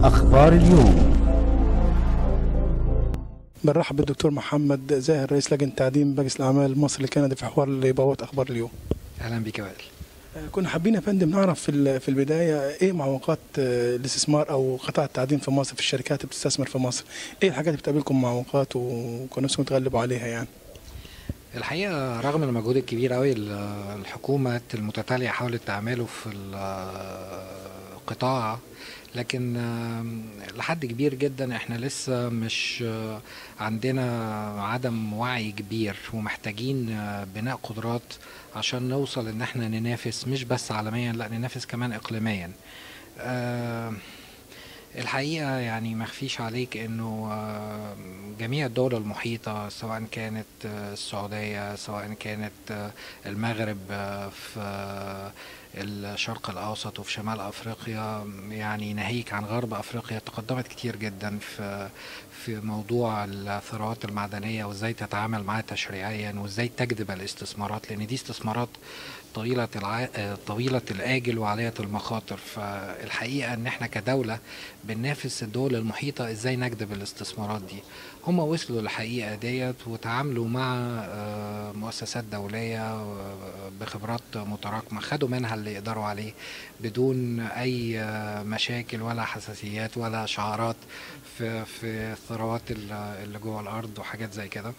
أخبار اليوم بنرحب بالدكتور محمد زاهر رئيس لجنه تعدين مجلس الاعمال المصري الكندي في حوار اللي بوابه اخبار اليوم. اهلا بك يا وائل آه، كنا حابين يا فندم نعرف في ال- في البدايه ايه معوقات آه، الاستثمار او قطاع التعدين في مصر في الشركات اللي بتستثمر في مصر؟ ايه الحاجات اللي بتقابلكم معوقات وكنا نفسكم تغلبوا عليها يعني؟ الحقيقه رغم المجهود الكبير قوي الحكومه المتتاليه حاولت تعمله في القطاع لكن آم، لحد كبير جدا احنا لسه مش آه، عندنا عدم وعي كبير ومحتاجين آه، بناء قدرات عشان نوصل ان احنا ننافس مش بس عالميا لا ننافس كمان اقليميا آم، الحقيقة يعني ما اخفيش عليك انه آه، جميع الدول المحيطة سواء كانت آه، السعودية سواء كانت آه، المغرب آه، في آه، الشرق الاوسط وفي شمال افريقيا يعني ناهيك عن غرب افريقيا تقدمت كتير جدا في في موضوع الثروات المعدنية وازاي تتعامل معها تشريعيا وازاي تجذب الاستثمارات لان دي استثمارات طويلة الع... آه، طويلة الآجل وعالية المخاطر فالحقيقة إن إحنا كدولة بننافس الدول المحيطة إزاي نجذب الاستثمارات دي هم وصلوا للحقيقة ديت وتعاملوا مع آه، مؤسسات دولية آه، بخبرات متراكمة خدوا منها اللي يقدروا عليه بدون أي آه، مشاكل ولا حساسيات ولا شعارات في في الثروات اللي اللي جوه الأرض وحاجات زي كده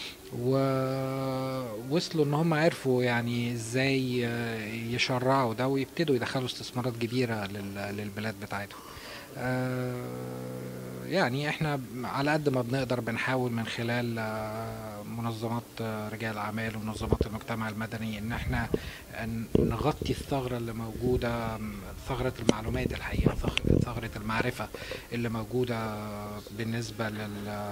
ووصلوا ان هم عرفوا يعني ازاي آه، يشرعوا ده ويبتدوا يدخلوا استثمارات كبيره لل- للبلاد بتاعتهم آه، يعني احنا على قد ما بنقدر بنحاول من خلال آه، منظمات آه، رجال الاعمال ومنظمات المجتمع المدني ان احنا ن- نغطي الثغره اللي موجوده م، ثغره المعلومات الحقيقه ثغ- ثغره المعرفه اللي موجوده بالنسبه لل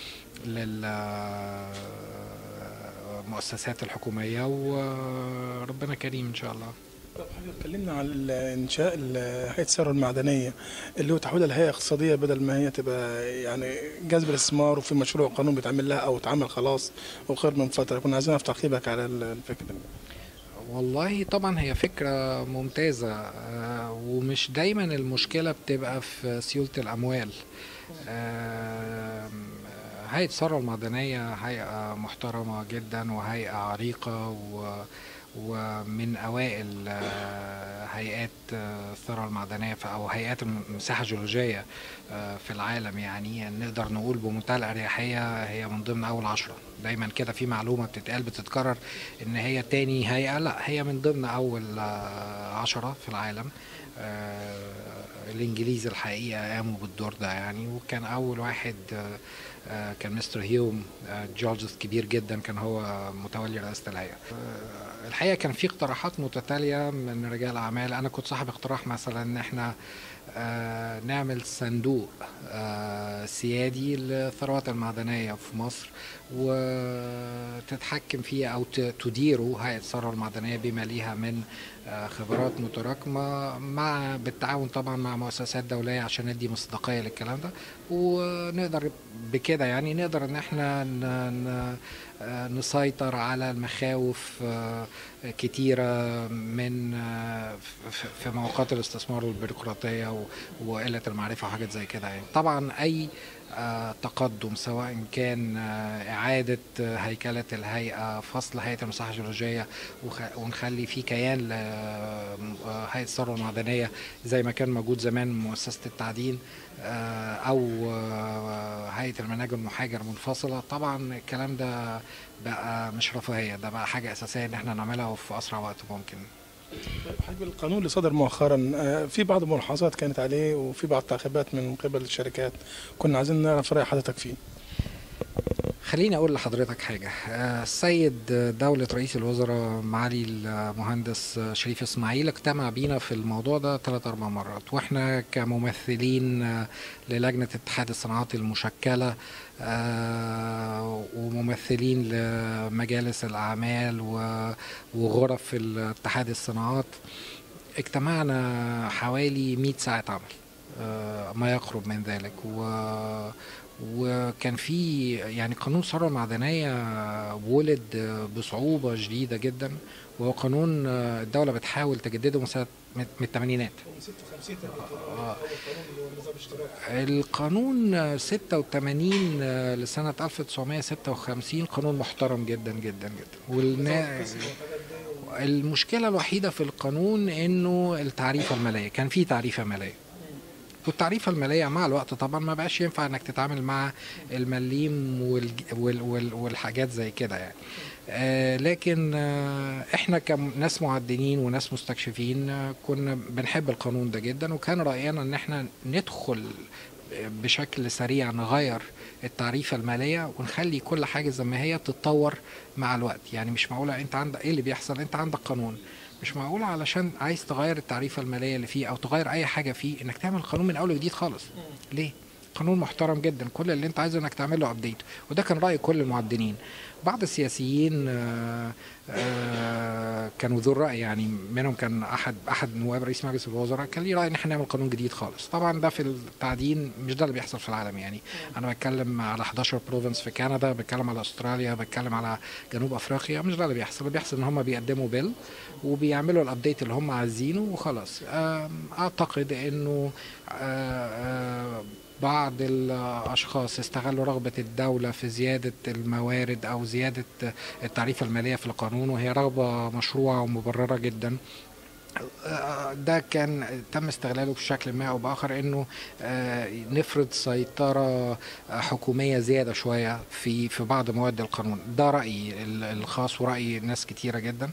للمؤسسات الحكومية وربنا كريم إن شاء الله طب حضرتك اتكلمنا عن ال- انشاء ال- هيئه الثروه المعدنيه اللي هو تحويلها لهيئه اقتصاديه بدل ما هي تبقى يعني جذب الاستثمار وفي مشروع قانون بيتعمل لها او اتعمل خلاص وخير من فتره كنا عايزين نعرف تعقيبك على ال- الفكره دي. والله طبعا هي فكرة ممتازة آه، ومش دايما المشكلة بتبقى في سيولة الأموال آه، هيئة الثروة المعدنية هيئة محترمة جدا وهيئة عريقة و ومن أوائل آه، هيئات آه، الثروة المعدنية في- أو هيئات المساحة الجيولوجية آه، في العالم يعني نقدر نقول بمنتهى الأريحية هي من ضمن أول عشرة دايما كده في معلومة بتتقال بتتكرر إن هي تاني هيئة لا هي من ضمن أول آه، عشرة في العالم آه، الإنجليز الحقيقة قاموا بالدور ده يعني وكان أول واحد آه، آه، كان مستر هيوم آه، جورجست كبير جدا كان هو متولي رئاسة الهيئة آه، الحقيقة كان في اقتراحات متتالية من رجال أعمال أنا كنت صاحب اقتراح مثلا إن إحنا آه، نعمل صندوق آه، سيادي للثروات المعدنية في مصر وتتحكم فيه أو ت- تديره هيئة الثروة المعدنية بما ليها من آه، خبرات متراكمة مع بالتعاون طبعا مع مؤسسات دولية عشان ندي مصداقية للكلام ده ونقدر بكده يعني نقدر ان احنا ن- ن- آه، نسيطر على المخاوف آه، كتيرة من آه، ف- في معوقات الاستثمار والبيروقراطية و- وقلة المعرفة وحاجات زي كده يعني طبعا أي آه، تقدم سواء كان آه، إعادة آه، هيكلة الهيئة فصل هيئة المساحة الجيولوجية وخ- ونخلي في كيان لهيئة الثروة المعدنية زي ما كان موجود زمان مؤسسة التعدين آه، أو آه، هيئة المناجم المحاجر منفصلة طبعا الكلام ده بقى مش رفاهية ده بقى حاجة أساسية إن احنا نعملها في أسرع وقت ممكن طيب حضرتك القانون اللي صدر مؤخرا آه، في بعض الملاحظات كانت عليه وفي بعض التعقيبات من قبل الشركات كنا عايزين نعرف راي حضرتك فيه. خليني اقول لحضرتك حاجه آه، السيد دولة رئيس الوزراء معالي المهندس شريف اسماعيل اجتمع بينا في الموضوع ده ثلاث اربع مرات واحنا كممثلين آه، للجنه اتحاد الصناعات المشكله آه، وممثلين لمجالس الاعمال و- وغرف اتحاد الصناعات اجتمعنا حوالي 100 ساعه عمل آه، ما يقرب من ذلك و وكان في يعني قانون الثروة المعدنية ولد بصعوبة شديدة جدا وهو قانون الدولة بتحاول تجدده من سنة من من الثمانينات من 56 آه. قانون نظام اشتراك القانون آه، 86 آه، لسنة 1956 قانون محترم جدا جدا جدا والنا... المشكلة الوحيدة في القانون انه التعريفة المالية كان في تعريفة مالية والتعريفة المالية مع الوقت طبعا ما بقاش ينفع انك تتعامل مع المليم والج... وال... وال... والحاجات زي كده يعني آه لكن آه احنا كناس معدنين وناس مستكشفين آه كنا بنحب القانون ده جدا وكان رأينا ان احنا ندخل بشكل سريع نغير التعريفة المالية ونخلي كل حاجة زي ما هي تتطور مع الوقت يعني مش معقولة انت عندك ايه اللي بيحصل انت عندك قانون مش معقولة علشان عايز تغير التعريفة المالية اللي فيه او تغير اي حاجة فيه انك تعمل قانون من اول وجديد خالص ليه قانون محترم جدا كل اللي انت عايزه انك تعمل له ابديت وده كان راي كل المعدنين بعض السياسيين آه، آه، كانوا ذو الراي يعني منهم كان احد احد نواب رئيس مجلس الوزراء كان ليه راي ان احنا نعمل قانون جديد خالص طبعا ده في التعدين مش ده اللي بيحصل في العالم يعني انا بتكلم على 11 بروفنس في كندا بتكلم على استراليا بتكلم على جنوب افريقيا مش ده اللي بيحصل اللي بيحصل ان هم بيقدموا بيل وبيعملوا الابديت اللي هم عايزينه وخلاص آم، اعتقد انه آه، آه، بعض الأشخاص استغلوا رغبة الدولة في زيادة الموارد أو زيادة التعريفة المالية في القانون وهي رغبة مشروعة ومبررة جدا آه، ده كان تم استغلاله بشكل ما او باخر انه آه، نفرض سيطره آه، حكوميه زياده شويه في في بعض مواد القانون ده رايي ال- الخاص وراي ناس كتيره جدا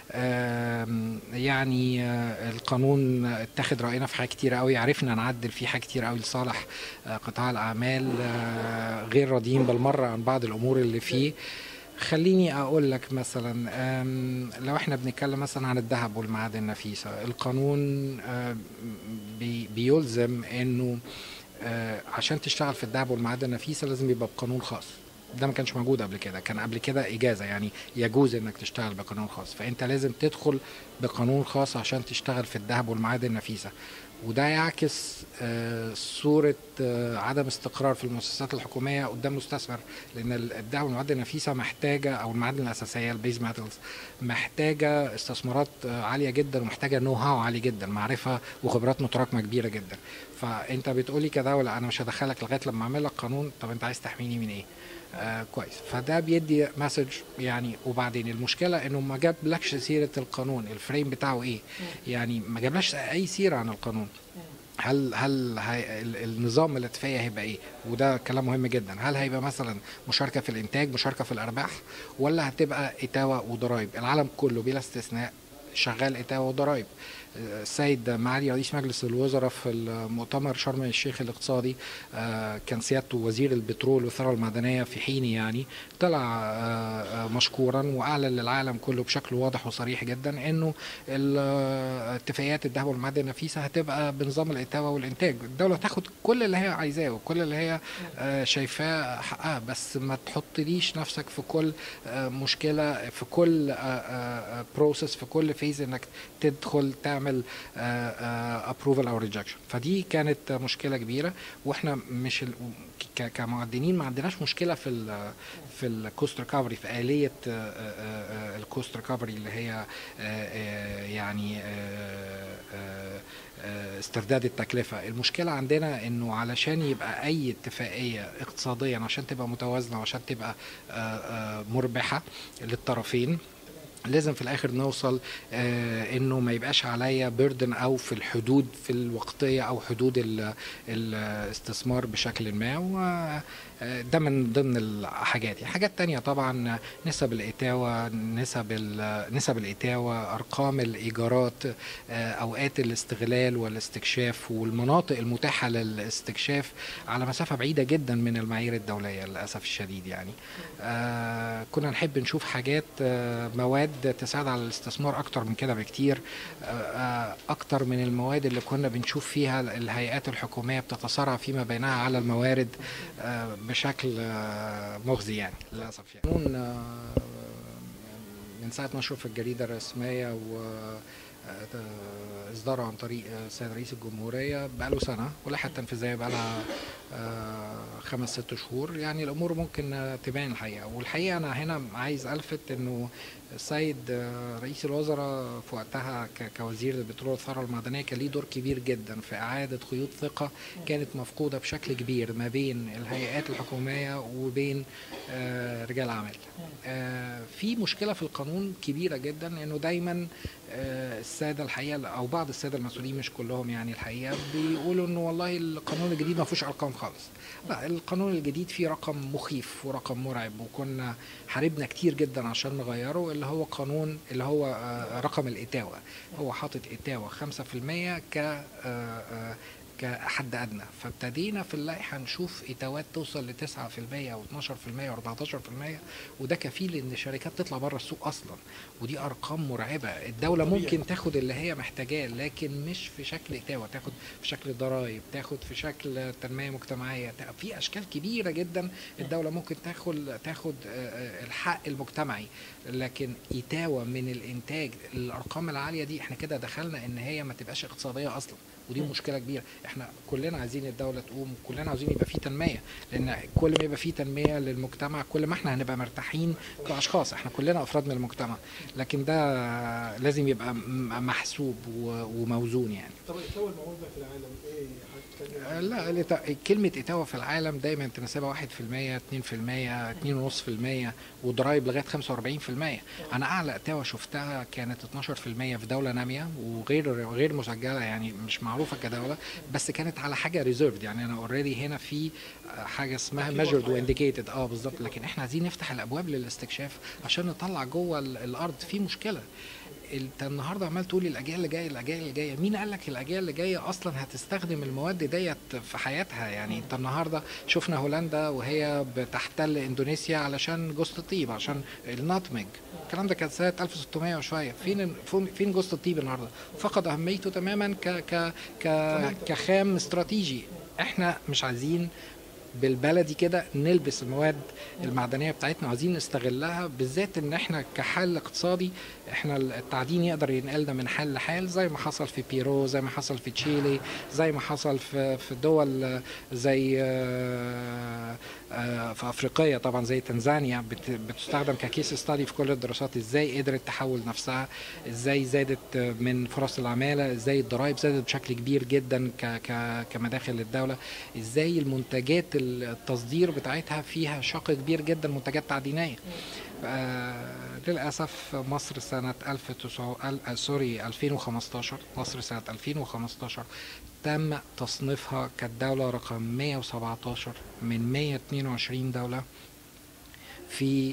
آم، يعني آه، القانون اتخذ راينا في حاجات كتيره قوي عرفنا نعدل فيه حاجات كتيره قوي لصالح آه، قطاع الاعمال آه، غير راضيين بالمره عن بعض الامور اللي فيه خليني اقول لك مثلا أم، لو احنا بنتكلم مثلا عن الذهب والمعادن النفيسه القانون أم، بي- بيلزم انه أه، عشان تشتغل في الذهب والمعادن النفيسه لازم يبقى بقانون خاص ده ما كانش موجود قبل كده كان قبل كده اجازه يعني يجوز انك تشتغل بقانون خاص فانت لازم تدخل بقانون خاص عشان تشتغل في الذهب والمعادن النفيسه وده يعكس آه، صورة آه، عدم استقرار في المؤسسات الحكومية قدام المستثمر لأن الذهب والمعادن النفيسة محتاجة أو المعادن الأساسية البيز ميتالز محتاجة استثمارات آه، عالية جدا ومحتاجة نو هاو عالي جدا معرفة وخبرات متراكمة كبيرة جدا فأنت بتقولي كدولة أنا مش هدخلك لغاية لما أعمل لك قانون طب أنت عايز تحميني من إيه؟ آه كويس فده بيدي مسج يعني وبعدين المشكله انه ما جابلكش سيره القانون الفريم بتاعه ايه يعني ما جابلكش اي سيره عن القانون هل هل هي ال- النظام الاتفاقي هيبقى ايه وده كلام مهم جدا هل هيبقى مثلا مشاركه في الانتاج مشاركه في الارباح ولا هتبقى اتاوه وضرائب العالم كله بلا استثناء شغال اتاوه وضرائب السيد معالي رئيس مجلس الوزراء في المؤتمر شرم الشيخ الاقتصادي آه، كان سيادته وزير البترول والثروه المعدنيه في حين يعني طلع آه، آه، مشكورا واعلن للعالم كله بشكل واضح وصريح جدا انه ال- آه، اتفاقيات الذهب والمعادن النفيسه هتبقى بنظام الاتاوه والانتاج الدوله تاخد كل اللي هي عايزاه وكل اللي هي آه، شايفاه حقها بس ما تحطليش نفسك في كل آه، مشكله في كل بروسيس في كل فيز انك تدخل تعمل ابروفال او ريجكشن فدي كانت مشكله كبيره واحنا مش ال- ك- كمعدنين ما عندناش مشكله في ال في الكوست ريكفري في اليه الكوست ريكفري اللي هي آه، آه، يعني آه، آه، آه، استرداد التكلفه المشكله عندنا انه علشان يبقى اي اتفاقيه اقتصاديا عشان تبقى متوازنه وعشان تبقى آه، آه، مربحه للطرفين لازم في الاخر نوصل آه انه ما يبقاش عليا بيردن او في الحدود في الوقتيه او حدود ال- الاستثمار بشكل ما وده من ضمن الحاجات حاجات تانية طبعا نسب الاتاوه نسب ال- نسب الاتاوه ارقام الايجارات آه اوقات الاستغلال والاستكشاف والمناطق المتاحه للاستكشاف على مسافه بعيده جدا من المعايير الدوليه للاسف الشديد يعني آه كنا نحب نشوف حاجات آه مواد تساعد على الاستثمار اكتر من كده بكتير آه آه اكتر من المواد اللي كنا بنشوف فيها الهيئات الحكوميه بتتصارع فيما بينها على الموارد آه بشكل آه مخزي يعني للاسف يعني قانون آه من ساعه نشره في الجريده الرسميه و آه، اصداره عن طريق آه، السيد رئيس الجمهوريه بقاله سنه واللائحه التنفيذيه بقالها آه، خمس ست شهور يعني الامور ممكن آه، تبان الحقيقه والحقيقه انا هنا عايز الفت انه السيد آه، رئيس الوزراء في وقتها ك- كوزير البترول والثروه المعدنيه كان ليه دور كبير جدا في اعاده خيوط ثقه كانت مفقوده بشكل كبير ما بين الهيئات الحكوميه وبين آه، رجال الاعمال. آه، في مشكله في القانون كبيره جدا انه دايما آه، الساده الحقيقه او بعض الساده المسؤولين مش كلهم يعني الحقيقه بيقولوا انه والله القانون الجديد ما فيهوش ارقام خالص. لا القانون الجديد فيه رقم مخيف ورقم مرعب وكنا حاربنا كتير جدا عشان نغيره اللي هو قانون اللي هو آه، رقم الاتاوه هو حاطط اتاوه 5% ك آه، آه، كحد ادنى فابتدينا في اللائحه نشوف اتاوات توصل ل 9% او 12% او 14% وده كفيل ان الشركات تطلع بره السوق اصلا ودي ارقام مرعبه الدوله طبيعي. ممكن تاخد اللي هي محتاجاه لكن مش في شكل اتاوه تاخد في شكل ضرائب تاخد في شكل تنميه مجتمعيه تا- في اشكال كبيره جدا الدوله ممكن تاخد تاخد آه، آه، الحق المجتمعي لكن اتاوه من الانتاج الارقام العاليه دي احنا كده دخلنا ان هي ما تبقاش اقتصاديه اصلا ودي مشكله كبيره احنا كلنا عايزين الدوله تقوم كلنا عاوزين يبقى في تنميه لان كل ما يبقى في تنميه للمجتمع كل ما احنا هنبقى مرتاحين كاشخاص احنا كلنا افراد من المجتمع لكن ده لازم يبقى م- محسوب و- وموزون يعني طب الإتاوة الموجودة في العالم إيه آه، لا الإتا- كلمة إتاوة في العالم دايما تناسبها 1% 2% 2.5% وضرايب لغاية 45% أنا أعلى إتاوة شفتها كانت 12% في دولة نامية وغير غير مسجلة يعني مش معروفة كدولة بس كانت على حاجة ريزيرفد يعني أنا أوريدي هنا في آه، حاجة اسمها measured وانديكيتد اه بالظبط لكن احنا عايزين نفتح الأبواب للاستكشاف عشان نطلع جوه ال- الأرض في مشكلة انت النهارده عمال تقول الاجيال اللي جايه الاجيال اللي جايه مين قال لك الاجيال اللي جايه اصلا هتستخدم المواد ديت في حياتها يعني انت النهارده شفنا هولندا وهي بتحتل اندونيسيا علشان جوز الطيب عشان الناتمج الكلام ده كان سنه 1600 وشويه فين فين- فين جوز الطيب النهارده فقد اهميته تماما ك ك ك كخام استراتيجي احنا مش عايزين بالبلدي كده نلبس المواد المعدنيه بتاعتنا عايزين نستغلها بالذات ان احنا كحل اقتصادي احنا التعدين يقدر ينقلنا من حال لحال زي ما حصل في بيرو زي ما حصل في تشيلي زي ما حصل في في دول زي آه، آه، في افريقيا طبعا زي تنزانيا بت- بتستخدم ككيس ستادي في كل الدراسات ازاي قدرت تحول نفسها ازاي زادت من فرص العماله ازاي الضرائب زادت بشكل كبير جدا ك ك كمداخل للدوله ازاي المنتجات التصدير بتاعتها فيها شق كبير جدا منتجات تعدينيه آه للاسف مصر سنه 1900 ال- سوري 2015 مصر سنه 2015 تم تصنيفها كالدوله رقم 117 من 122 دوله في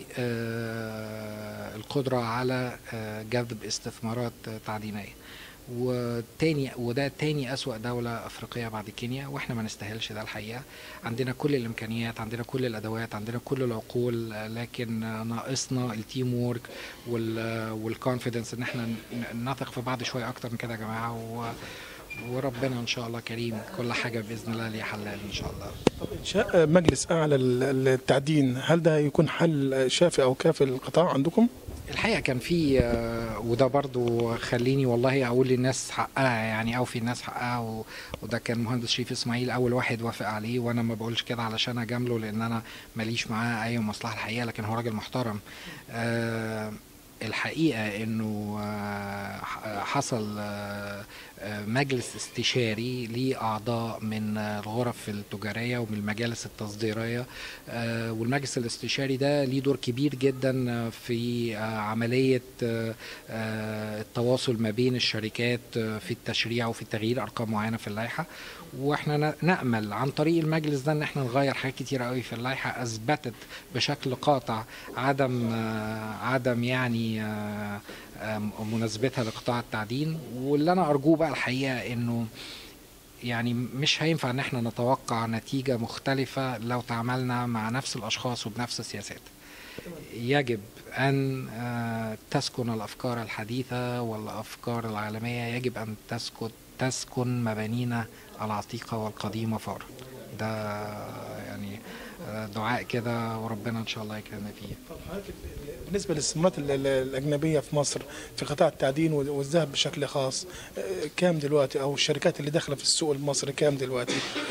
آه، القدرة على آه، جذب استثمارات آه، تعدينية وتاني وده تاني أسوأ دولة أفريقية بعد كينيا وإحنا ما نستاهلش ده الحقيقة عندنا كل الإمكانيات عندنا كل الأدوات عندنا كل العقول آه، لكن آه، ناقصنا التيم وورك والكونفيدنس إن إحنا ن- نثق في بعض شوية أكتر من كده يا جماعة و وربنا إن شاء الله كريم كل حاجة بإذن الله ليه حلال إن شاء الله طب إنشاء مجلس أعلى للتعدين هل ده هيكون حل شافي أو كافي للقطاع عندكم؟ الحقيقه كان في آه، وده برضو خليني والله اقول للناس حقها يعني او في الناس حقها و- وده كان مهندس شريف اسماعيل اول واحد وافق عليه وانا ما بقولش كده علشان اجامله لان انا ماليش معاه اي مصلحه الحقيقه لكن هو راجل محترم آه، الحقيقه انه آه، ح- حصل آه، آه، مجلس استشاري ليه اعضاء من آه، الغرف التجاريه ومن المجالس التصديريه آه، والمجلس الاستشاري ده ليه دور كبير جدا آه، في آه، عمليه آه، آه، التواصل ما بين الشركات آه، في التشريع وفي تغيير ارقام معينه في اللائحه واحنا ن- نامل عن طريق المجلس ده ان احنا نغير حاجات كتيره قوي في اللائحه اثبتت بشكل قاطع عدم آه، عدم يعني آه، آه، مناسبتها لقطاع التعدين واللي انا ارجوه بقى الحقيقه انه يعني مش هينفع ان احنا نتوقع نتيجة مختلفة لو تعاملنا مع نفس الاشخاص وبنفس السياسات يجب ان آه، تسكن الافكار الحديثة والافكار العالمية يجب ان تسكن تسكن مبانينا العتيقة والقديمة فورا ده يعني آه، دعاء كده وربنا ان شاء الله يكرمنا فيه طب حضرتك ال- ال- بالنسبة للاستثمارات ال- ال- الأجنبية في مصر في قطاع التعدين وال- والذهب بشكل خاص آه، كام دلوقتي أو الشركات اللي داخلة في السوق المصري كام دلوقتي؟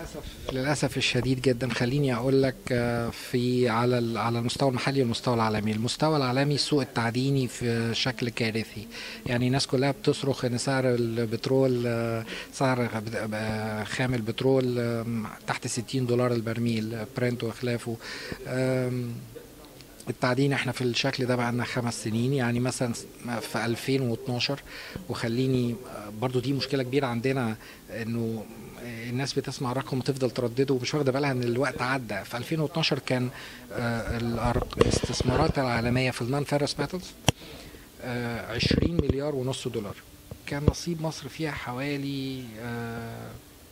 للاسف للاسف الشديد جدا خليني اقول لك آه، في على ال- على المستوى المحلي والمستوى العالمي المستوى العالمي السوق التعديني في شكل كارثي يعني الناس كلها بتصرخ ان سعر البترول آه، سعر غ- آه، خام البترول آم، تحت 60 دولار البرميل برنت وخلافه آم، التعدين احنا في الشكل ده بقى لنا خمس سنين يعني مثلا في 2012 وخليني برضو دي مشكله كبيره عندنا انه الناس بتسمع رقم وتفضل تردده ومش واخده بالها ان الوقت عدى في 2012 كان آه، الأرق- الاستثمارات العالميه في النون فيرس ميتالز 20 مليار ونص دولار كان نصيب مصر فيها حوالي آه،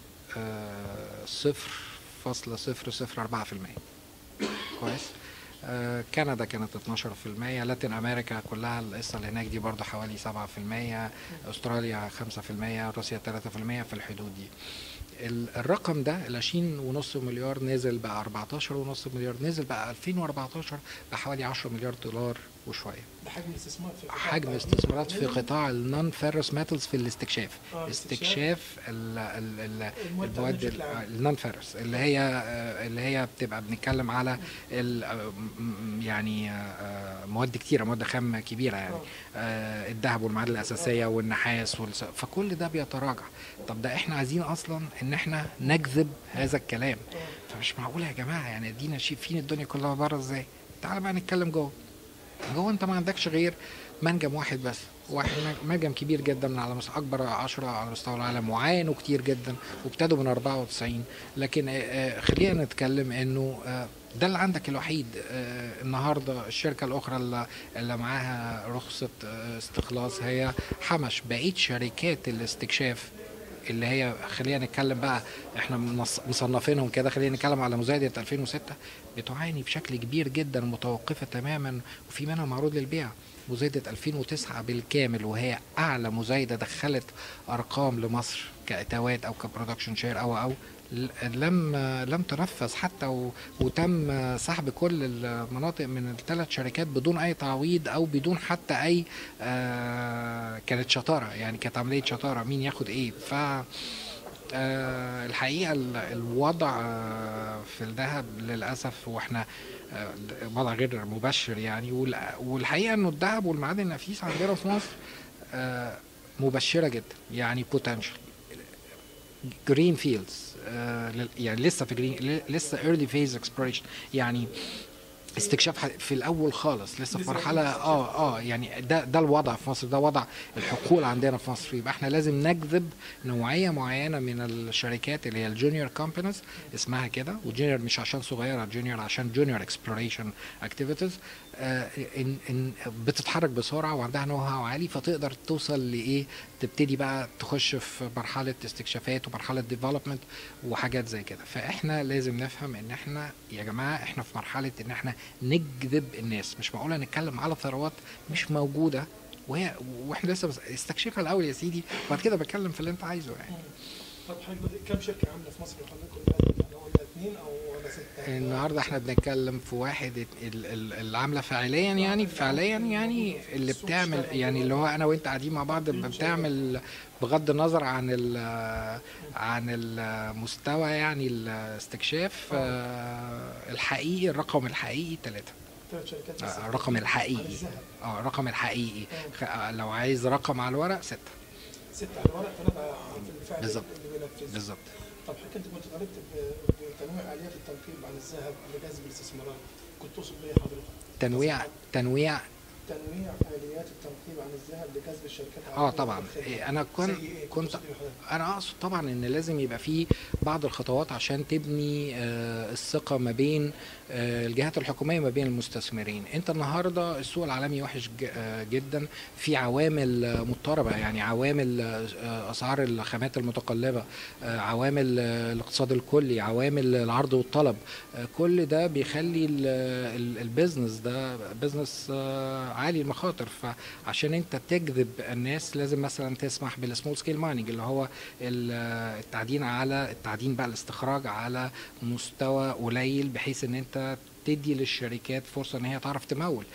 آه، صفر فاصلة صفر صفر أربعة في المية كويس آه، كندا كانت 12% لاتين امريكا كلها القصه اللي هناك دي برضه حوالي 7% استراليا 5% روسيا 3% في الحدود دي ال- الرقم ده ال 20 ونص مليار نزل بقى 14 ونص مليار نزل بقى 2014 بحوالي 10 مليار دولار وشويه ده حجم الاستثمار في حجم استثمارات في قطاع النون فيرس ميتالز في الاستكشاف آه، استكشاف ال- ال- ال- المواد المواد بشكل عام. النون فيرس اللي هي آه، اللي هي بتبقى بنتكلم على ال- آه، م- م- يعني آه، مواد كتيره مواد خام كبيره يعني آه، الذهب والمعادن الاساسيه والنحاس والس... فكل ده بيتراجع طب ده احنا عايزين اصلا ان احنا نجذب هذا الكلام فمش معقول يا جماعه يعني ادينا شايفين الدنيا كلها بره ازاي تعال بقى نتكلم جوه جوه انت ما عندكش غير منجم واحد بس واحد منجم كبير جدا من على مستوى اكبر عشرة على مستوى العالم وعانوا كتير جدا وابتدوا من 94 لكن آه، آه، خلينا نتكلم انه آه، ده اللي عندك الوحيد آه، النهارده الشركه الاخرى اللي, اللي معاها رخصه آه، استخلاص هي حمش بقيه شركات الاستكشاف اللي هي خلينا نتكلم بقى احنا منص- مصنفينهم كده خلينا نتكلم على مزايده 2006 بتعاني بشكل كبير جدا متوقفه تماما وفي منها معروض للبيع مزايده 2009 بالكامل وهي اعلى مزايده دخلت ارقام لمصر كاتاوات او كبرودكشن شير او او ل- لم لم تنفذ حتى و- وتم سحب كل المناطق من الثلاث شركات بدون اي تعويض او بدون حتى اي آه، كانت شطاره يعني كانت عمليه شطاره مين ياخد ايه ف آه، الحقيقه ال- الوضع آه، في الذهب للاسف واحنا آه، وضع غير مبشر يعني وال- والحقيقه انه الذهب والمعادن النفيس عندنا في مصر آه، مبشره جدا يعني بوتنشال جرين فيلدز يعني لسه في جرين لسه ايرلي فيز اكسبلوريشن يعني استكشاف ح- في الاول خالص لسه في لسه مرحله اه اه يعني ده ده الوضع في مصر ده وضع الحقول عندنا في مصر يبقى احنا لازم نجذب نوعيه معينه من الشركات اللي هي الجونيور كومبانيز اسمها كده وجونيور مش عشان صغيره جونيور عشان جونيور اكسبلوريشن اكتيفيتيز ان ان بتتحرك بسرعه وعندها نو هاو عالي فتقدر توصل لايه تبتدي بقى تخش في مرحله استكشافات ومرحله ديفلوبمنت وحاجات زي كده فاحنا لازم نفهم ان احنا يا جماعه احنا في مرحله ان احنا نجذب الناس مش معقوله نتكلم على ثروات مش موجوده وهي واحنا لسه بس استكشفها الاول يا سيدي وبعد كده بتكلم في اللي انت عايزه يعني طب حضرتك كم شركه عامله في مصر حضرتك قلنا قلنا اثنين او ولا سته؟ النهارده احنا بنتكلم في واحد ال- ال- اللي عامله فعليا يعني فعليا يعني اللي بتعمل يعني اللي هو انا وانت قاعدين مع بعض بتعمل بغض النظر عن ال عن المستوى يعني الاستكشاف آه، الحقيقي الرقم الحقيقي ثلاثة ثلاث شركات بس. الرقم الحقيقي على الذهب. اه الرقم الحقيقي خ- لو عايز رقم على الورق ستة ستة على الورق ثلاثة في الفعل بالظبط. اللي بينفذ بالظبط طب حضرتك انت كنت طالبت ب- بتنويع اليات التنقيب عن الذهب لجذب الاستثمارات كنت تقصد بايه حضرتك؟ تنويع تنويع تنويع اليات التنقيب عن الذهب لجذب الشركات اه العربية طبعا والخارجية. إيه، انا كنت زي ايه؟ كنت تقصد إيه حضرتك؟ انا اقصد طبعا ان لازم يبقى في بعض الخطوات عشان تبني آه، الثقه ما بين آه، الجهات الحكوميه ما بين المستثمرين انت النهارده السوق العالمي وحش ج- آه، جدا في عوامل آه، مضطربه يعني عوامل آه، اسعار الخامات المتقلبه آه، عوامل آه، الاقتصاد الكلي عوامل العرض والطلب آه، كل ده بيخلي ال- ال- البيزنس ده بيزنس آه، عالي المخاطر فعشان انت تجذب الناس لازم مثلا تسمح بالسمول سكيل مايننج اللي هو ال- التعدين على التعدين بقى الاستخراج على مستوى قليل بحيث ان انت تدي للشركات فرصه ان هي تعرف تمول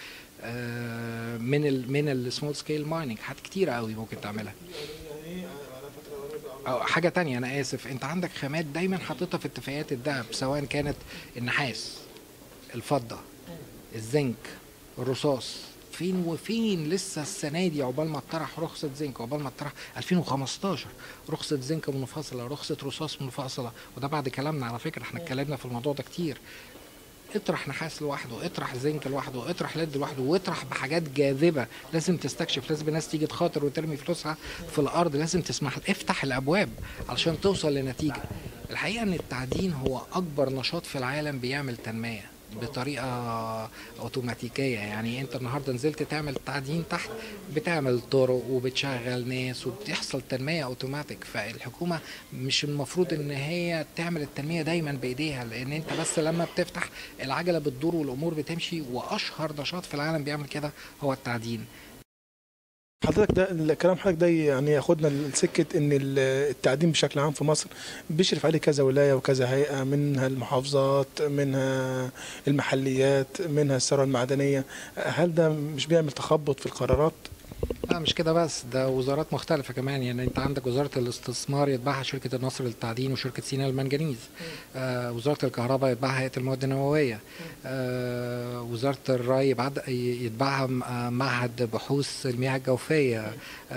آه، من ال من السمول سكيل مايننج حاجات كتيره قوي ممكن تعملها يعني يعني ايه على فترة قريبة او أو حاجه تانية انا اسف انت عندك خامات دايما حاططها في اتفاقيات الذهب سواء كانت النحاس الفضه الزنك الرصاص فين وفين لسه السنه دي عقبال ما اتطرح رخصه زنك عقبال ما اتطرح 2015 رخصه زنك منفصله رخصه رصاص منفصله وده بعد كلامنا على فكره احنا اتكلمنا في الموضوع ده كتير اطرح نحاس لوحده اطرح زنك لوحده اطرح ليد لوحده واطرح بحاجات جاذبه لازم تستكشف لازم الناس تيجي تخاطر وترمي فلوسها في الارض لازم تسمح افتح الابواب علشان توصل لنتيجه الحقيقه ان التعدين هو اكبر نشاط في العالم بيعمل تنميه بطريقه اوتوماتيكيه يعني انت النهارده نزلت تعمل تعدين تحت بتعمل طرق وبتشغل ناس وبتحصل تنميه اوتوماتيك فالحكومه مش المفروض ان هي تعمل التنميه دايما بايديها لان انت بس لما بتفتح العجله بتدور والامور بتمشي واشهر نشاط في العالم بيعمل كده هو التعدين حضرتك ده الكلام حضرتك ده يعني ياخدنا لسكه ان ال- التعدين بشكل عام في مصر بيشرف عليه كذا ولايه وكذا هيئه منها المحافظات منها المحليات منها الثروه المعدنيه هل ده مش بيعمل تخبط في القرارات؟ لا مش كده بس ده وزارات مختلفة كمان يعني انت عندك وزارة الاستثمار يتبعها شركة النصر للتعدين وشركة سينا للمنجنيز آه وزارة الكهرباء يتبعها هيئة المواد النووية آه وزارة الري يبعد- يتبعها م- آه، معهد بحوث المياه الجوفية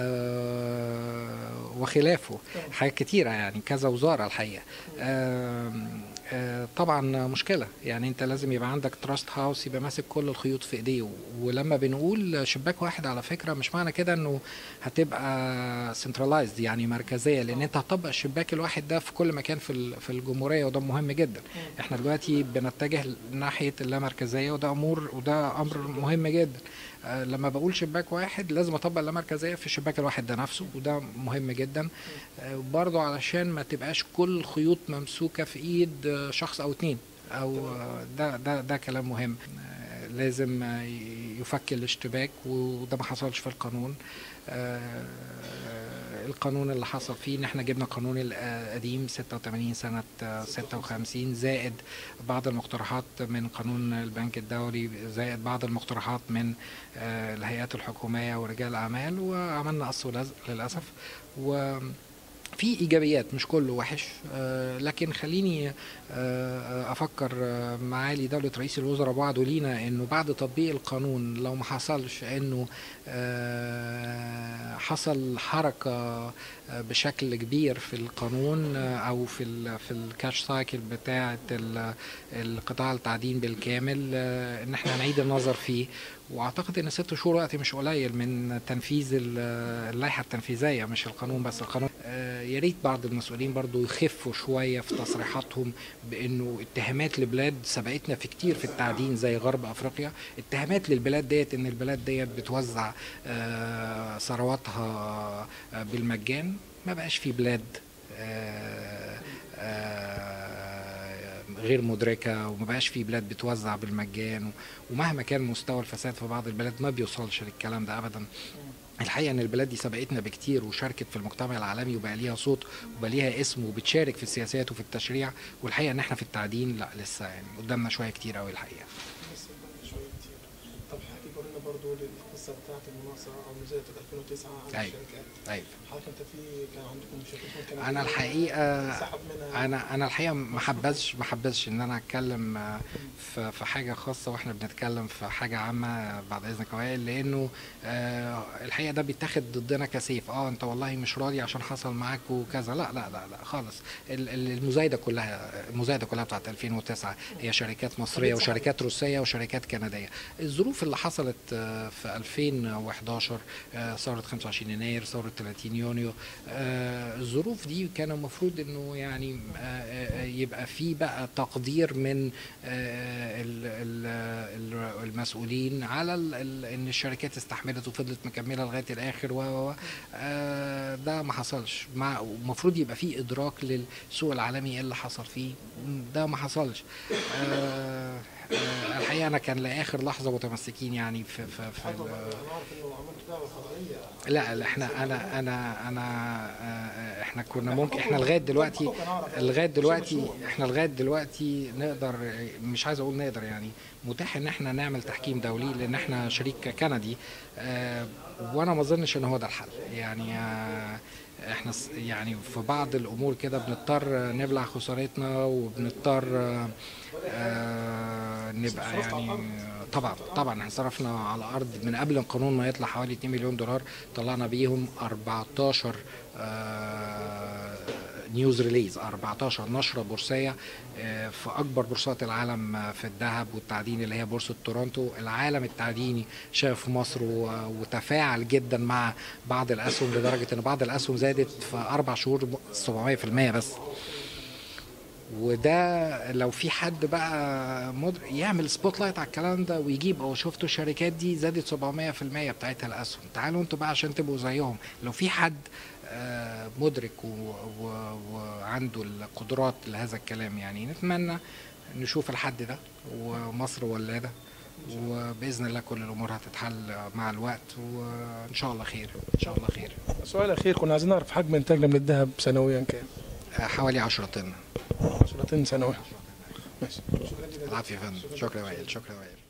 آه وخلافه حاجات كتيرة يعني كذا وزارة الحقيقة آم، آه، طبعا مشكله يعني انت لازم يبقى عندك تراست هاوس يبقى ماسك كل الخيوط في ايديه ولما بنقول شباك واحد على فكره مش معنى كده انه هتبقى سنترلايزد يعني مركزيه لان انت هتطبق الشباك الواحد ده في كل مكان في ال- في الجمهوريه وده مهم جدا احنا دلوقتي بنتجه ناحيه اللامركزيه وده امور وده امر مهم جدا آه، لما بقول شباك واحد لازم اطبق اللامركزيه في الشباك الواحد ده نفسه وده مهم جدا آه، برضو علشان ما تبقاش كل الخيوط ممسوكه في ايد آه، شخص او اتنين او آه، ده ده ده كلام مهم آه، لازم آه، ي- يفك الاشتباك وده ما حصلش في القانون آه، القانون اللي حصل فيه ان احنا جبنا قانون القديم 86 سنة آه، 56 زائد بعض المقترحات من قانون البنك الدولي زائد بعض المقترحات من آه، الهيئات الحكومية ورجال الأعمال وعملنا قص ولزق للأسف و في ايجابيات مش كله وحش آه، لكن خليني آه، افكر آه، معالي دوله رئيس الوزراء وعدوا لينا انه بعد تطبيق القانون لو ما حصلش انه آه، حصل حركه آه، بشكل كبير في القانون آه، او في ال في الكاش سايكل بتاعه ال- القطاع التعدين بالكامل آه، ان احنا نعيد النظر فيه واعتقد ان ست شهور وقت مش قليل من تنفيذ ال- اللائحه التنفيذيه مش القانون بس القانون آه، يا ريت بعض المسؤولين برضو يخفوا شويه في تصريحاتهم بانه اتهامات لبلاد سبقتنا في كتير في التعدين زي غرب افريقيا اتهامات للبلاد ديت ان البلاد ديت بتوزع آه، ثرواتها آه، بالمجان ما بقاش في بلاد آه، آه، غير مدركه وما بقاش في بلاد بتوزع بالمجان ومهما كان مستوى الفساد في بعض البلاد ما بيوصلش للكلام ده ابدا الحقيقه ان البلاد دي سبقتنا بكتير وشاركت في المجتمع العالمي وبقى ليها صوت وبقى ليها اسم وبتشارك في السياسات وفي التشريع والحقيقه ان احنا في التعدين لا لسه يعني قدامنا شويه كتير قوي الحقيقه طب حكي لنا برضه القصه بتاعت المناصره او المزايا بتاعت 2009 على أيوة. الشركات ايوه حضرتك انت في كان عندكم شركات كانت انا الحقيقه سحب منها انا انا الحقيقه ما حبذش ما حبذش ان انا اتكلم آه، في في حاجه خاصه واحنا بنتكلم في حاجه عامه بعد اذنك يا وائل لانه آه، الحقيقه ده بيتاخد ضدنا كسيف اه انت والله مش راضي عشان حصل معاك وكذا لا لا لا لا خالص ال- ال- المزايده كلها المزايده كلها بتاعت 2009 هي شركات مصريه وشركات روسيه وشركات كنديه الظروف اللي حصلت آه، في 2011 آه، ثوره 25 يناير ثوره 30 يونيو آه، الظروف دي كان المفروض انه يعني آه، آه، يبقى في بقى تقدير من آه، ال- ال- ال- المسؤولين على ال- ال- ان الشركات استحملت وفضلت مكمله لغايه الاخر و و- و. آه، ده ما حصلش مع المفروض يبقى في ادراك للسوق العالمي ايه اللي حصل فيه ده ما حصلش آه، آه، الحقيقه انا كان لاخر لحظه متمسكين يعني في في, في ال- انا عارف انه عملت دعوه قضائيه لا لا احنا انا انا انا آه، احنا كنا ممكن احنا لغايه دلوقتي لغايه دلوقتي احنا لغايه دلوقتي نقدر مش عايز اقول نقدر يعني متاح ان احنا نعمل تحكيم دولي لان احنا شريك كندي آه، وانا ما اظنش ان هو ده الحل يعني آه، احنا س- يعني في بعض الامور كده بنضطر نبلع خسارتنا وبنضطر آه، آه، نبقى يعني طبعا طبعا احنا صرفنا على الارض من قبل القانون ما يطلع حوالي 2 مليون دولار طلعنا بيهم 14 آه، نيوز ريليز 14 نشرة بورصية آه، في أكبر بورصات العالم آه، في الذهب والتعدين اللي هي بورصة تورونتو العالم التعديني شاف مصر و- وتفاعل جدا مع بعض الأسهم لدرجة أن بعض الأسهم زادت في أربع شهور 700% بس وده لو في حد بقى مدر... يعمل سبوت لايت على الكلام ده ويجيب او شفتوا الشركات دي زادت 700% بتاعتها الاسهم تعالوا انتوا بقى عشان تبقوا زيهم لو في حد آه، مدرك و... و... وعنده القدرات لهذا الكلام يعني نتمنى نشوف الحد ده ومصر ولاده وباذن الله كل الامور هتتحل مع الوقت وان شاء الله خير ان شاء الله خير سؤال اخير كنا عايزين نعرف حجم انتاجنا من الذهب سنويا كام؟ آه، حوالي 10 طن 10 طن سنويا ماشي العافيه يا فندم شكرا يا وائل شكرا يا وائل